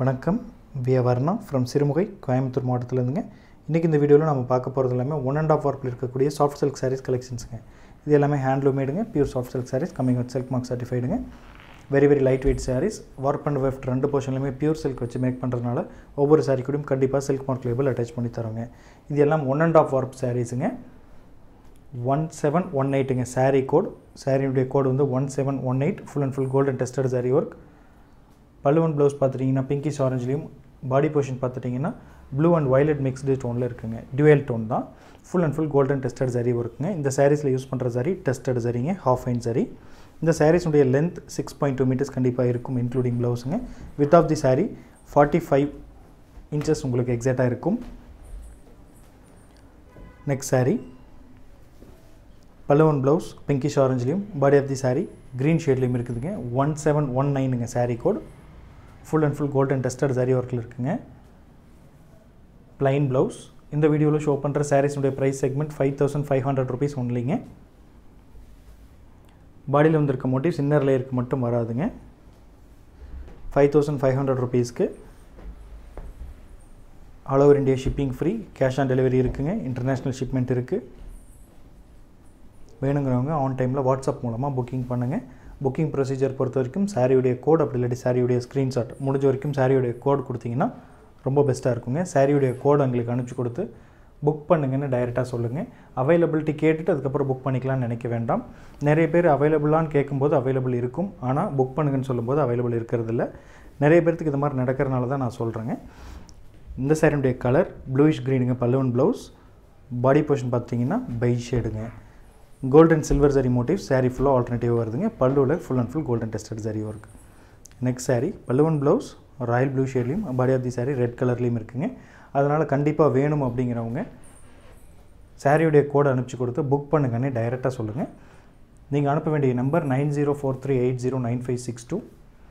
வணக்கம் V Varna from Sirumugai Coimbatore மாவட்டத்திலேருந்துங்க இன்றைக்கி இந்த வீடியோவில் நம்ம பார்க்க போகிறது எல்லாமே ஒன் அண்ட் ஆஃப் ஒர்க்கில் இருக்கக்கூடிய சாஃப்ட் சில்க் சாரீஸ் கலெக்ஷன்ஸுங்க இது எல்லாமே ஹேண்ட்லூமேடுங்க pure soft silk saris coming with silk mark சர்டிஃபைடுங்க very very light weight saris warp and weft ரெண்டு போர்ஷன்லையுமே பியூர் சில்க் வச்சு மேக் பண்ணுறதுனால ஒவ்வொரு சாரீ கூடயும் கண்டிப்பாக சில்க் மார்க் லேபிள் அட்டாச் பண்ணி தரோங்க இது எல்லாம் ஒன் அண்ட் ஆஃப் ஒர்க் சாரீஸுங்க ஒன் செவன் ஒன் எயிட்டுங்க சாரீ கோட் சாரியுடைய கோடு வந்து one seven one eight full and full golden tested zari work பல்லுவன் ப்ளவுஸ் பார்த்துட்டிங்கன்னா பிங்கிஷ் ஆரஞ்சுலேயும் பாடி போர்ஷன் பார்த்துட்டிங்கன்னா ப்ளூ அண்ட் வயலட் மிக்ஸ்டு டோனில் இருக்குங்க டியூயல் டோன் தான் full and full golden tested zari இருக்குங்க இந்த சாரீஸில் யூஸ் பண்ணுற சரி டெஸ்டட் சரிங்க ஹாஃப் ஐன் சரி இந்த சாரீஸுடைய length six point two metres கண்டிப்பாக இருக்கும் இன்க்ளூடிங் ப்ளவுஸுங்க width of the sari forty five inches உங்களுக்கு எக்ஸாக்டாக இருக்கும் நெக்ஸ்ட் சாரீ பல்லுவன் ப்ளவுஸ் பிங்கிஷ் ஆரஞ்சுலேயும் body of the sari green ஷேட்லேயும் இருக்குதுங்க ஒன் செவன் ஒன் நைனுங்க sari code full and full golden tested zari ஒர்க்கில் இருக்குங்க ப்ளைன் ப்ளவுஸ் இந்த வீடியோவில் ஷோ பண்ணுற சாரீஸுடைய price segment five thousand five hundred rupees ஒன்லிங்க பாடியில் வந்திருக்க மோட்டிவ்ஸ் இன்னர் லேயருக்கு மட்டும் வராதுங்க ஃபைவ் தௌசண்ட் ஃபைவ் ஹண்ட்ரட் ருபீஸ்க்கு all over India shipping free cash on delivery இருக்குங்க இன்டர்நேஷ்னல் ஷிப்மெண்ட் இருக்குது வேணுங்கிறவங்க ஆன் டைமில் வாட்ஸ்அப் மூலமாக புக்கிங் பண்ணுங்கள் புக்கிங் ப்ரொசீஜர் பொறுத்த வரைக்கும் சாரியுடைய கோட் அப்படி இல்லாட்டி சாரியுடைய ஸ்க்ரீன்ஷாட் முடிஞ்ச வரைக்கும் சாரியுடைய கோட் கொடுத்தீங்கன்னா ரொம்ப பெஸ்ட்டாக இருக்குங்க சாரியுடைய கோட் எங்களுக்கு அனுப்பிச்சி கொடுத்து புக் பண்ணுங்கன்னு டைரெக்டாக சொல்லுங்கள் அவைலபிலிட்டி கேட்டுட்டு அதுக்கப்புறம் புக் பண்ணிக்கலாம்னு நினைக்க வேண்டாம் நிறைய பேர் அவைலபிளான்னு கேட்கும்போது அவைலபிள் இருக்கும் ஆனால் புக் பண்ணுங்கன்னு சொல்லும்போது அவைலபிள் இருக்கிறதில்ல நிறைய பேர்த்துக்கு இது மாதிரி நடக்கிறனால தான் நான் சொல்கிறேங்க இந்த சாரியுடைய கலர் ப்ளூயிஷ் க்ரீனுங்க பல்லுவன் ப்ளவுஸ் பாடி போர்ஷன் பார்த்தீங்கன்னா பை ஷேடுங்க golden silver zari motif sari ஃபுல்லாக ஆல்டர்னேட்டிவ் வருதுங்க பல்லுவில் full and full golden tested zari work next sari பல்லுவன் ப்ளவுஸ் ராயல் ப்ளூ ஷேட்லேயும் body of the sari red கலர்லேயும் இருக்குங்க அதனால் கண்டிப்பாக வேணும் அப்படிங்கிறவங்க சாரியுடைய கோடை அனுப்பிச்சி கொடுத்து புக் பண்ணுங்கன்னு டைரெக்டாக சொல்லுங்கள் நீங்கள் அனுப்ப வேண்டிய number nine zero four three eight zero nine five six two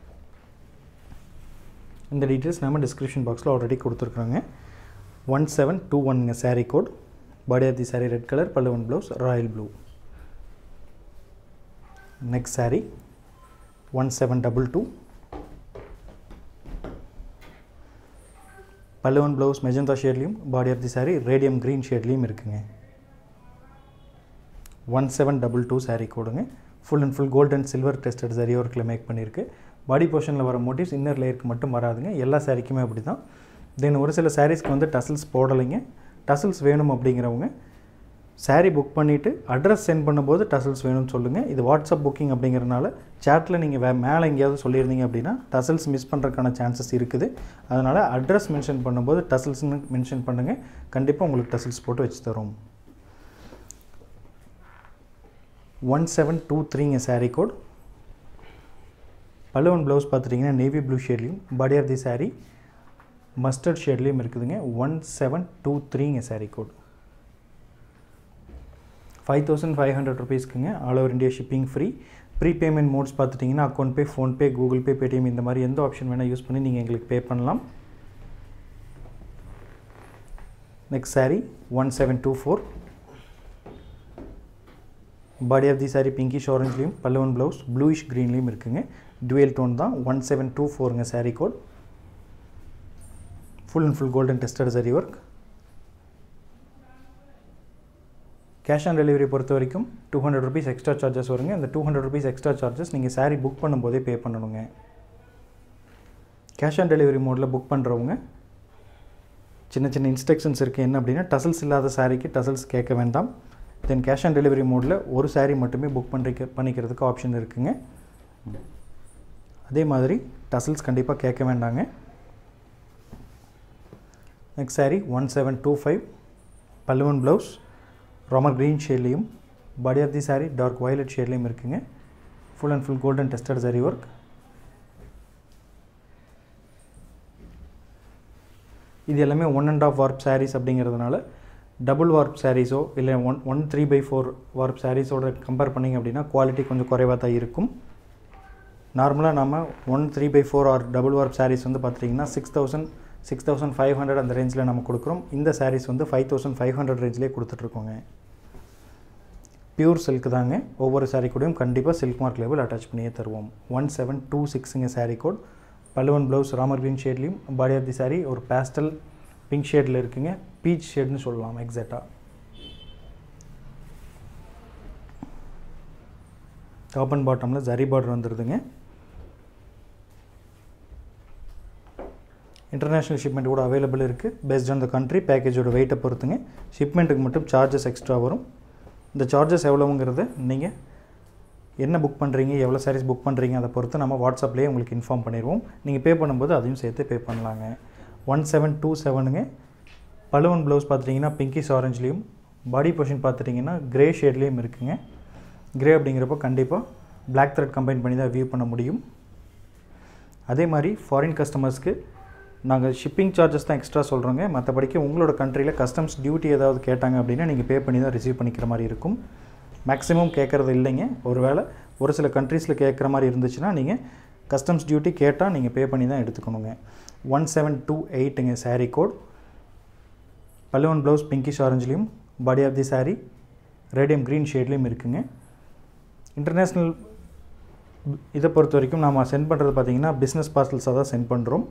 இந்த டீட்டெயில்ஸ் நம்ம டிஸ்கிரிப்ஷன் பாக்ஸில் ஆல்ரெடி கொடுத்துருக்குறோங்க ஒன் செவன் டூ ஒன்ங்க sari code body of the sari red colour பல்லுவன் blouse royal blue next sari one seven double two பல்லுவன் blouse magenta ஷேட்லேயும் body of the sari radium green ஷேட்லேயும் இருக்குங்க one seven double two sari கோடுங்க full and full gold and silver tested zari ஒர்க்கில் make பண்ணியிருக்கு பாடி போர்ஷனில் வர மோட்டிவ்ஸ் இன்னர் லேயருக்கு மட்டும் வராதுங்க எல்லா சாரிக்குமே அப்படி தான் தென் ஒரு சில சாரீஸ்க்கு வந்து டசல்ஸ் போடலைங்க டசல்ஸ் வேணும் அப்படிங்கிறவங்க சாரீ புக் பண்ணிவிட்டு அட்ரஸ் சென்ட் பண்ணும்போது டசல்ஸ் வேணும்னு சொல்லுங்கள் இது வாட்ஸ்அப் புக்கிங் அப்படிங்கிறனால சேட்டில் நீங்கள் வே மேலே எங்கேயாவது சொல்லியிருந்தீங்க அப்படின்னா டசல்ஸ் மிஸ் பண்ணுறதுக்கான சான்சஸ் இருக்குது அதனால் அட்ரஸ் மென்ஷன் பண்ணும்போது டசல்ஸ்னு மென்ஷன் பண்ணுங்கள் கண்டிப்பாக உங்களுக்கு டசல்ஸ் போட்டு வச்சு தரும் ஒன் செவன் டூ த்ரீங்க சாரீ கோட் பல்லுவன் ப்ளவுஸ் பார்த்துட்டிங்கன்னா நேவி ப்ளூ ஷேட்லேயும் body of the sari mustard ஷேட்லேயும் இருக்குதுங்க ஒன் செவன் டூ த்ரீங்க sari code five thousand five hundred ருபீஸ்க்குங்க all over India shipping free prepayment modes பார்த்துட்டிங்கன்னா account pay PhonePe Google Pay Paytm இந்த மாதிரி எந்த ஆப்ஷன் வேணால் யூஸ் பண்ணி நீங்கள் எங்களுக்கு பே பண்ணலாம் next sari one seven two four body of the sari pinkish ஆரஞ்சுலேயும் பல்லுவன் ப்ளவுஸ் ப்ளூயிஷ் க்ரீன்லேயும் இருக்குங்க டுவெல் டோன் தான் ஒன் செவன் டூ ஃபோருங்க sari code full and full golden tested zari work cash on delivery பொறுத்த வரைக்கும் two hundred rupees extra charges வருங்க இந்த two hundred rupees extra charges நீங்கள் சாரீ புக் பண்ணும்போதே பே பண்ணணுங்க கேஷ் ஆன் டெலிவரி மோடில் புக் பண்ணுறவங்க சின்ன சின்ன இன்ஸ்ட்ரக்ஷன்ஸ் இருக்குது என்ன அப்படின்னா டசல்ஸ் இல்லாத சாரீக்கு டசல்ஸ் கேட்க வேண்டாம் தென் கேஷ் ஆன் டெலிவரி மோடில் ஒரு சாரீ மட்டுமே புக் பண்ணிக்க பண்ணிக்கிறதுக்கு ஆப்ஷன் இருக்குங்க அதே மாதிரி டசல்ஸ் கண்டிப்பாக கேட்க வேண்டாங்க next sari one seven two five பல்லுவன் ப்ளவுஸ் ராமர் க்ரீன் ஷேட்லேயும் body of the saree dark violet ஷேட்லேயும் இருக்குங்க full and full golden tested zari work இது எல்லாமே one and half warp sarees அப்படிங்கிறதுனால டபுள் வார்ப் சாரீஸோ இல்லை one one three by four warp சாரீஸோட கம்பேர் பண்ணிங்க அப்படின்னா குவாலிட்டி கொஞ்சம் குறைவாக தான் இருக்கும் நார்மலாக நம்ம one three by four or double warp sarees வந்து பார்த்துட்டிங்கன்னா six thousand six thousand five hundred அந்த ரேஞ்சில் நம்ம கொடுக்குறோம் இந்த சாரீஸ் வந்து ஃபைவ் தௌசண்ட் ஃபைவ் ஹண்ட்ரட் ரேஞ்சிலே கொடுத்துட்ருக்கோங்க பியூர் சில்க் தாங்க ஒவ்வொரு சாரீ கூடயும் கண்டிப்பாக சில்க் மார்க் லேபிள் அட்டாச் பண்ணியே தருவோம் ஒன் செவன் டூ சிக்ஸுங்க சாரீ கோட் பல்லுவன் ப்ளவுஸ் ராமர் க்ரீன் ஷேட்லேயும் பாடி ஆஃப் தி saree ஒரு பேஸ்டல் பிங்க் ஷேடில் இருக்குங்க பீச் ஷேட்னு சொல்லலாம் எக்ஸாக்டாக டாப் அண்ட் பாட்டமில் ஜரி பார்டர் வந்துடுதுங்க இன்டர்நேஷ்னல் ஷிப்மெண்ட் கூட அவைலபிள் இருக்குது பேஸ்ட் ஆன் த கண்ட்ரி பேக்கேஜோட வெயிட்டை பொறுத்துங்க ஷிப்மெண்ட்டுக்கு மட்டும் சார்ஜஸ் எக்ஸ்ட்ரா வரும் இந்த சார்ஜஸ் எவ்வளோங்கிறத நீங்கள் என்ன புக் பண்ணுறீங்க எவ்வளோ சாரீஸ் புக் பண்ணுறீங்க அதை பொறுத்து நம்ம வாட்ஸ்அப்லேயே உங்களுக்கு இன்ஃபார்ம் பண்ணிடுவோம் நீங்கள் பே பண்ணும்போது அதையும் சேர்த்து பே பண்ணலாங்க ஒன் செவன் டூ செவனுங்க பலுவன் ப்ளவுஸ் பார்த்துட்டிங்கன்னா பிங்கிஸ் ஆரஞ்சுலேயும் பாடி பொஷன் பார்த்துட்டிங்கன்னா க்ரே ஷேட்லேயும் இருக்குங்க க்ரே அப்படிங்கிறப்போ கண்டிப்பாக Black thread கம்பைன் பண்ணி தான் வியூ பண்ண முடியும் அதே மாதிரி ஃபாரின் கஸ்டமர்ஸ்க்கு நாங்கள் ஷிப்பிங் சார்ஜஸ் தான் எக்ஸ்ட்ரா சொல்கிறோங்க மற்றபடிக்கு உங்களோட கண்ட்ரியில் கஸ்டம்ஸ் டியூட்டி ஏதாவது கேட்டாங்க அப்படின்னா நீங்கள் பே பண்ணி தான் ரிசீவ் பண்ணிக்கிற மாதிரி இருக்கும் மேக்ஸிமம் கேட்குறது இல்லைங்க ஒருவேளை ஒரு சில கண்ட்ரீஸில் கேட்குற மாதிரி இருந்துச்சுன்னா நீங்கள் கஸ்டம்ஸ் டியூட்டி கேட்டால் நீங்கள் பே பண்ணி தான் எடுத்துக்கணுங்க ஒன் செவன் டூ எயிட்டுங்க saree கோட் பல்லுவன் ப்ளவுஸ் பிங்கிஷ் ஆரஞ்சுலேயும் body of the saree radium green ஷேட்லேயும் இருக்குங்க இன்டர்நேஷ்னல் இதை பொறுத்த வரைக்கும் நாம் சென்ட் பண்ணுறது பார்த்தீங்கன்னா பிஸ்னஸ் பார்சல்ஸாக தான் சென்ட் பண்ணுறோம்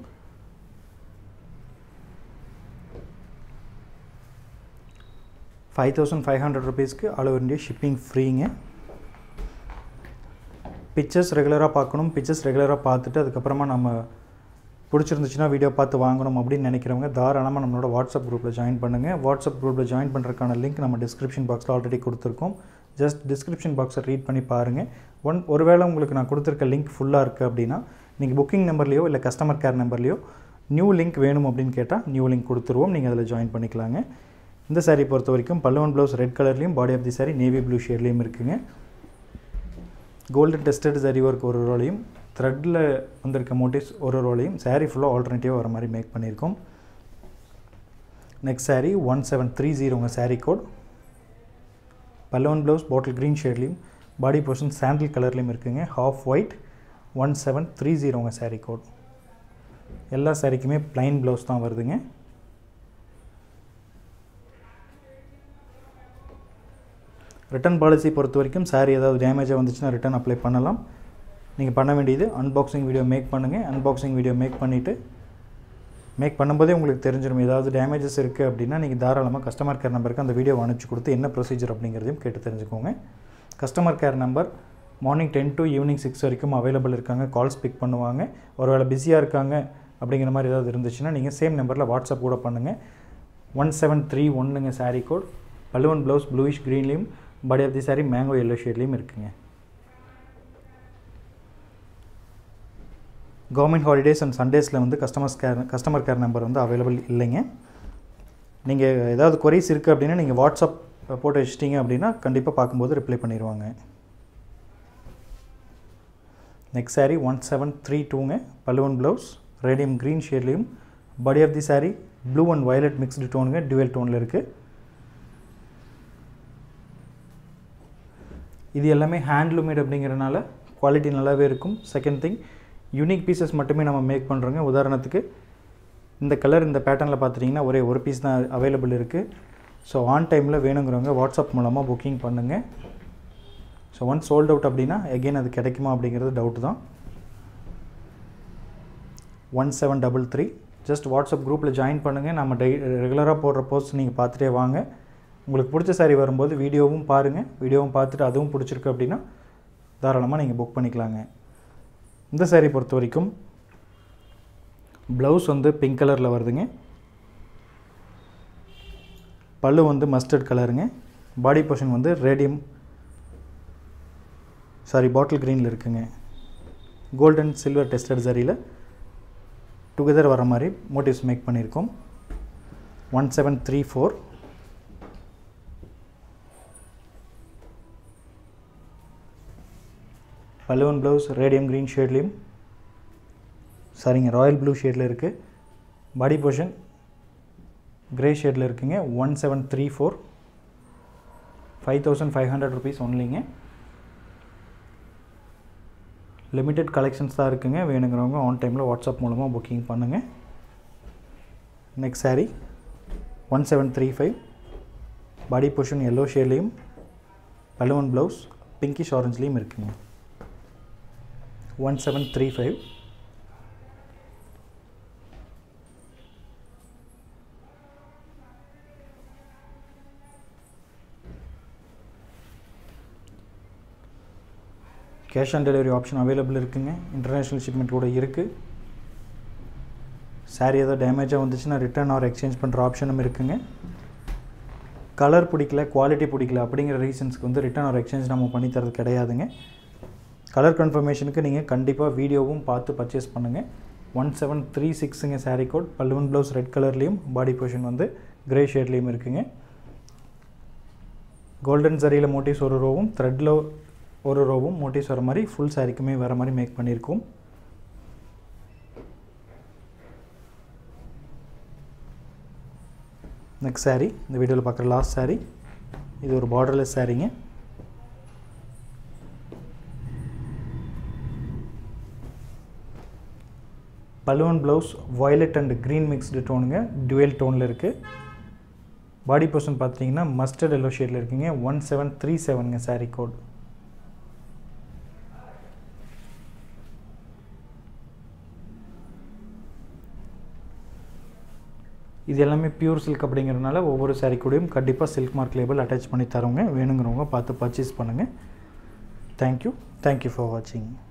ஃபைவ் தௌசண்ட் ஃபைவ் ஹண்ட்ரட் ருபீஸ்க்கு ஆல் ஓவர் இந்தியா ஷிப்பிங் ஃப்ரீங்க பிக்சர்ஸ் ரெகுலராக பார்க்கணும் பிக்சர்ஸ் ரெகுலராக பார்த்துட்டு அதுக்கப்புறமா நம்ம பிடிச்சிருந்துச்சுன்னா வீடியோ பார்த்து வாங்கணும் அப்படின்னு நினைக்கிறவங்க தாராளமாக நம்மளோட வாட்ஸ்அப் குரூப்பில் ஜாயின் பண்ணுங்கள் வாட்ஸ்அப் குரூப்பில் ஜாயின் பண்ணுறதுக்கான லிங்க் நம்ம டிஸ்கிரிப்ஷன் பாக்ஸில் ஆல்ரெடி கொடுத்துருக்கோம் ஜஸ்ட் டிஸ்கிரிப்ஷன் பாக்ஸை ரீட் பண்ணி பாருங்கள் ஒன் ஒருவேளை உங்களுக்கு நான் கொடுத்துருக்க லிங்க் ஃபுல்லாக இருக்குது அப்படின்னா நீங்கள் புக்கிங் நம்பர்லேயோ இல்லை கஸ்டமர் கேர் நம்பர்லேயோ நியூ லிங்க் வேணும் அப்படின்னு கேட்டால் நியூ லிங்க் கொடுத்துருவோம் நீங்கள் அதில் ஜாயின் பண்ணிக்கலாங்க இந்த saree பொறுத்த வரைக்கும் பல்லுவன் ப்ளவுஸ் ரெட் கலர்லேயும் body of the saree navy blue ஷேட்லேயும் இருக்குங்க கோல்டன் டெஸ்டட் சரி ஒர்க் ஒரு ரோலையும் த்ரெட்டில் வந்திருக்க மோட்டிவ்ஸ் ஒரு ரோலையும் saree ஃபுல்லாக ஆல்டர்னேட்டிவாக வர மாதிரி மேக் பண்ணியிருக்கோம் next saree one seven three ஜீரோங்க saree கோட் பல்லுவன் ப்ளவுஸ் பாட்டில் க்ரீன் ஷேட்லேயும் பாடி போர்ஷன் சாண்டில் கலர்லேயும் இருக்குங்க half white one seven three ஜீரோங்க saree கோட் எல்லா சாரிக்குமே ப்ளைன் ப்ளவுஸ் தான் வருதுங்க ரிட்டர்ன் பாலிசி பொறுத்த வரைக்கும் சாரி ஏதாவது டேமேஜாக வந்துச்சுன்னா ரிட்டர்ன் அப்ளை பண்ணலாம் நீங்கள் பண்ண வேண்டியது அன்பாக்சிங் வீடியோ மேக் பண்ணுங்கள் அன்பாக்சிங் வீடியோ மேக் பண்ணிவிட்டு மேக் பண்ணும்போதே உங்களுக்கு தெரிஞ்சிடும் ஏதாவது டேமேஜஸ் இருக்குது அப்படின்னா நீங்கள் தாராளமாக கஸ்டமர் கேர் நம்பருக்கு அந்த வீடியோ அனுப்பிச்சு கொடுத்து என்ன ப்ரொசீஜர் அப்படிங்கிறதையும் கேட்டு தெரிஞ்சுக்கோங்க customer care number morning ten to evening six வரைக்கும் அவைலபிள் இருக்காங்க கால்ஸ் பிக் பண்ணுவாங்க ஒருவேளை பிஸியாக இருக்காங்க அப்படிங்கிற மாதிரி ஏதாவது இருந்துச்சுன்னா நீங்கள் சேம் நம்பரில் வாட்ஸ்அப் கூட பண்ணுங்கள் ஒன் செவன் த்ரீ ஒன்றுங்க saree கோட் பல்லுவன் ப்ளவுஸ் ப்ளூயிஷ் க்ரீன்லேயும் body of the saree mango yellow ஷேட்லேயும் இருக்குங்க கவர்மெண்ட் ஹாலிடேஸ் அண்ட் சண்டேஸில் வந்து customers care customer care number வந்து அவைலபிள் இல்லைங்க நீங்கள் ஏதாவது கொரிஸ் இருக்குது அப்படின்னா நீங்கள் வாட்ஸ்அப் போட்டு வச்சிட்டிங்க அப்படின்னா கண்டிப்பாக பார்க்கும்போது ரிப்ளை பண்ணிடுவாங்க next saree one seven three டூங்க பல்லுவன் ப்ளவுஸ் ரேடியம் க்ரீன் ஷேட்லேயும் body of the saree blue and violet mixed டோனுங்க டுவெல் டோனில் இருக்குது இது எல்லாமே ஹேண்ட்லூமேட் அப்படிங்கிறனால குவாலிட்டி நல்லாவே இருக்கும் செகண்ட் திங் யூனிக் பீசஸ் மட்டுமே நம்ம மேக் பண்ணுறோங்க உதாரணத்துக்கு இந்த கலர் இந்த பேட்டர்னில் பார்த்துட்டிங்கன்னா ஒரே ஒரு பீஸ் தான் அவைலபிள் இருக்குது ஸோ ஆன் டைமில் வேணுங்கிறவங்க வாட்ஸ்அப் மூலமாக புக்கிங் பண்ணுங்கள் ஸோ ஒன் சோல்ட் அவுட் அப்படின்னா எகெயின் அது கிடைக்குமா அப்படிங்கிறது டவுட் தான் one seven double three just WhatsApp குரூப்பில் ஜாயின் பண்ணுங்கள் நம்ம டெய் ரெகுலராக போடுற போஸ்ட் நீங்கள் பார்த்துட்டே வாங்க உங்களுக்கு பிடிச்ச saree வரும்போது வீடியோவும் பாருங்கள் வீடியோவும் பார்த்துட்டு அதுவும் பிடிச்சிருக்கு அப்படின்னா தாராளமாக நீங்கள் புக் பண்ணிக்கலாங்க இந்த saree பொறுத்த வரைக்கும் ப்ளவுஸ் வந்து பிங்க் கலரில் வருதுங்க பல்லு வந்து மஸ்டர்ட் கலருங்க பாடி போர்ஷன் வந்து ரேடியம் சாரி பாட்டில் க்ரீனில் இருக்குங்க கோல்டன் சில்வர் டெஸ்டட் சரியில் டுகெதர் வர மாதிரி மோட்டிவ்ஸ் மேக் பண்ணியிருக்கோம் ஒன் செவன் த்ரீ ஃபோர் பலுவன் ப்ளவுஸ் ரேடியம் க்ரீன் ஷேட்லேயும் சரிங்க ராயல் ப்ளூ ஷேடில் இருக்குது பாடி போர்ஷன் கிரே ஷேடில் இருக்குங்க one seven three four five thousand five hundred rupees ஒன்லிங்க லிமிட்டெட் கலெக்ஷன்ஸ் தான் இருக்குங்க வேணுங்கிறவங்க ஆன் டைமில் வாட்ஸ்அப் மூலமாக புக்கிங் பண்ணுங்கள் next saree one seven three five body portion yellow ஷேட்லேயும் பலுவன் ப்ளவுஸ் பிங்கிஷ் ஆரஞ்சுலேயும் இருக்குங்க one seven three five cash on delivery option available இருக்குங்க இன்டர்நேஷ்னல் ஷிப்மெண்ட் கூட இருக்குது சாரீ ஏதோ டேமேஜாக வந்துச்சுன்னா ரிட்டர்ன் ஆர் எக்ஸ்சேஞ்ச் பண்ணுற ஆப்ஷனும் இருக்குங்க கலர் பிடிக்கல குவாலிட்டி பிடிக்கல அப்படிங்கிற ரீசன்ஸ்க்கு வந்து ரிட்டர்ன் ஆர் எக்ஸ்சேஞ்ச் நம்ம பண்ணி தரது கிடையாதுங்க கலர் கன்ஃபர்மேஷனுக்கு நீங்கள் கண்டிப்பாக வீடியோவும் பார்த்து பர்ச்சேஸ் பண்ணுங்கள் ஒன் செவன் த்ரீ சிக்ஸுங்க சாரீ கோட் பல்லுவன் ப்ளவுஸ் ரெட் கலர்லேயும் பாடி போர்ஷன் வந்து கிரே ஷேட்லேயும் இருக்குங்க கோல்டன் சரியில் மோட்டிவ்ஸ் ஒரு ரோவும் த்ரெட்டில் ஒரு ரோவும் மோட்டிவ்ஸ் வர மாதிரி ஃபுல் சாரிக்குமே வர மாதிரி மேக் பண்ணியிருக்கோம் நெக்ஸ்ட் saree இந்த வீடியோவில் பார்க்குற லாஸ்ட் saree இது ஒரு பார்டர்லெஸ் சாரீங்க பலூன் blouse violet and green mixed டோனுங்க டுவெல் டோனில் இருக்குது பாடி போர்ஷன் பார்த்தீங்கன்னா மஸ்டர்ட் எல்லோ ஷேடில் இருக்குங்க ஒன் செவன் த்ரீ செவனுங்க சாரீ கோட் இது எல்லாமே பியூர் சில்க் அப்படிங்கிறதுனால ஒவ்வொரு சாரீ கூடயும் கண்டிப்பாக சில்க் மார்க் லேபிள் அட்டாச் பண்ணி தரோங்க வேணுங்கிறவங்க பார்த்து பர்ச்சேஸ் பண்ணுங்கள் தேங்க்யூ தேங்க்யூ ஃபார் வாட்சிங்